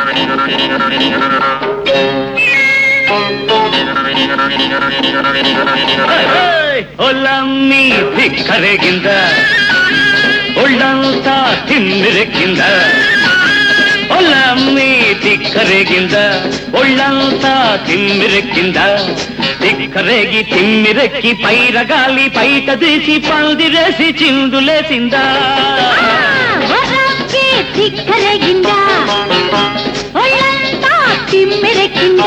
ಒಲ್ಲಮ್ಮಿ ಧಿಕ್ಕರೆಗಿಂದ ಒಳ್ಳಂತ ತಿಮ್ಮಿರಕ್ಕಿಂದ ಒಲ್ಲಮ್ಮಿ ಧಿಕ್ಕರೆಗಿಂದ ಒಳ್ಳಂತ తిమ్మిరెక్కింద తిక్కరేగి తిమ్మిరెక్కి పైరగాలి పైట తీసి పందిరేసి చిందులేసిందా వరಕ್ಕೆ ತಿಕ್ಕರಗಿಂದ ಒಳ್ಳಂತ ತಿಮ್ಮಿರಕ್ಕಿಂದ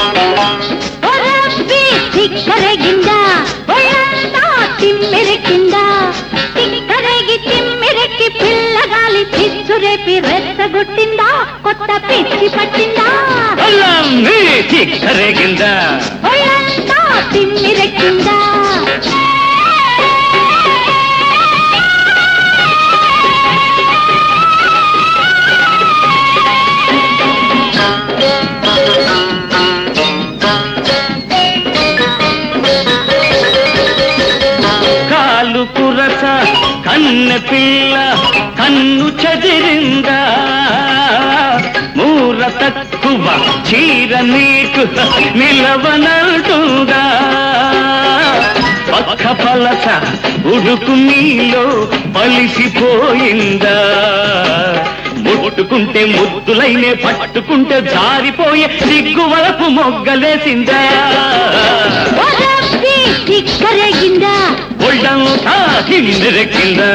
వరಕ್ಕೆ తిక్కరగింద ఒళ్ళంత తిమ్మిరక్కింద తిక్కరగి తిమ్మిరెక్కి పిల్లగాలి చిచ్చురేపి రెచ్చగొట్టిందా కొత్త పిచ్చి పట్టిందా ఒల్లమ్మి తిక్కరేగింద ఒళ్ళంతా తిమ్మిరెక్కిందా కాలు కురస కన్నె పిల్ల కన్ను చదిరిందా మూర తక్కువ చీర నీకు నిలవనంటుందా పక్క పలస ఉడుకు నీలో పలిసిపోయిందా ముట్టుకుంటే ముద్దులైనే పట్టుకుంటే జారిపోయే సిగ్గు వలపు మొగ్గలేసిందా వరಕ್ಕೆ తిక్కరగిందా ఒళ్ళంతా కిందెక్కిందా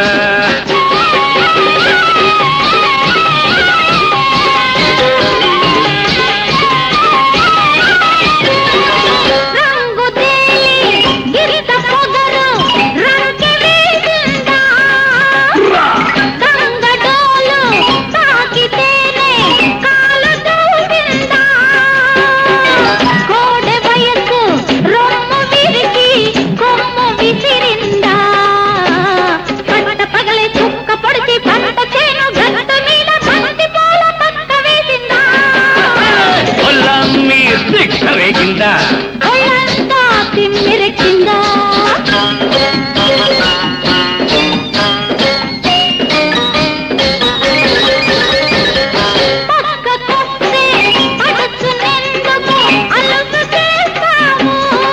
రంగు తేలి గిరిత పొగరు రంకె వేసిందా గంగడోలు తాకితేనే కాలు దూసిందా కోడె వయసు రొమ్ము విరిగి కొమ్ము విసిరిందా పట్ట పగలే చుక్క పొడిచి పంట చేను గట్ట మీద బంతి పూల పక్క వేసిందా ఒళ్ళమ్మి సిక్కరేగిందా ఒళ్ళంతా తిమ్మిరెక్కిందా పక్కకొస్తే అడుచునెందుకు అలుసు చేస్తాము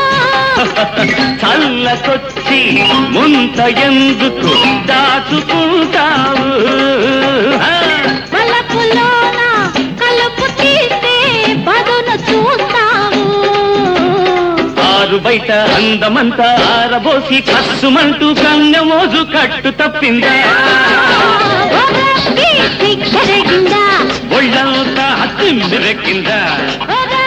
చల్లకొచ్చి ముంత ఎందుకు దాచుకుంటావు ఆ, వలపులోన కలుపు తీస్తే పదును చూస్తాము ఆరు బయట అందమంతా ఆరబోసి కస్సుమంటూ కన్నె మోజు కట్టు తప్పిందా వరకి తిక్కరగిందా ఒళ్ళంతా తిమ్మిరెక్కిందా వర